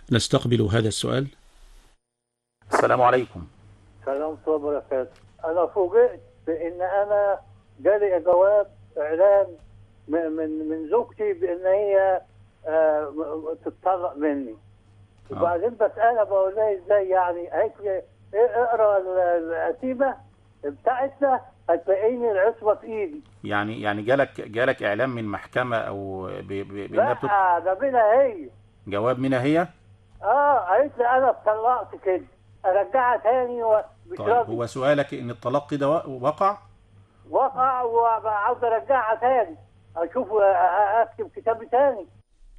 نستقبل هذا السؤال السلام عليكم سلام الله وبركاته انا فوجئت بان انا جالي جواب اعلان من من من زوجتي بان هي آه، م- تتطلق مني وبعدين بسالها بقول لها ازاي يعني قالت لي إيه، اقرا ال- القسيمه بتاعتنا هتلاقيني العصمه في ايدي يعني يعني جالك جالك اعلام من محكمه او ب- ب- بانها بتط... لا ده منها هي جواب منها هي اه قالت لي انا اتطلقت كده ارجعها تاني ومش طيب راضي هو سؤالك ان الطلاق كده وا- وقع وقع وعاوز ارجعها تاني اشوف آه، آه، اكتب كتاب تاني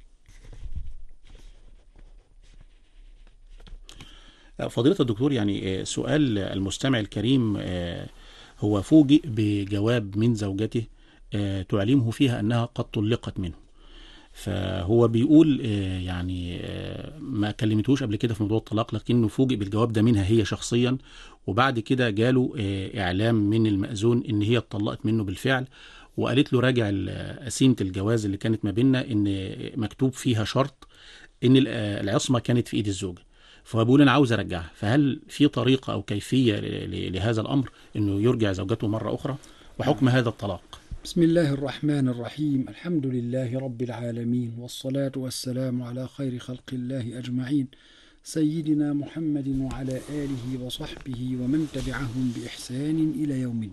فضيلة الدكتور يعني آه، سؤال المستمع الكريم آه، هو فوجئ بجواب من زوجته آه، تعلمه فيها أنها قد طلقت منه فهو بيقول آه، يعني آه، ما كلمتوش قبل كده في موضوع الطلاق لكنه فوجئ بالجواب ده منها هي شخصيا وبعد كده جاله آه، إعلام من المأذون إن هي اتطلقت منه بالفعل وقالت له راجع ال- قسيمة الجواز اللي كانت ما بيننا إن مكتوب فيها شرط إن ال- آه، العصمة كانت في إيد الزوجة فهو بيقول انا عاوز ارجعها فهل في طريقه او كيفيه ل- ل- لهذا الامر انه يرجع زوجته مره اخرى وحكم هذا الطلاق بسم الله الرحمن الرحيم الحمد لله رب العالمين والصلاة والسلام على خير خلق الله أجمعين سيدنا محمد وعلى آله وصحبه ومن تبعهم بإحسان إلى يوم الدين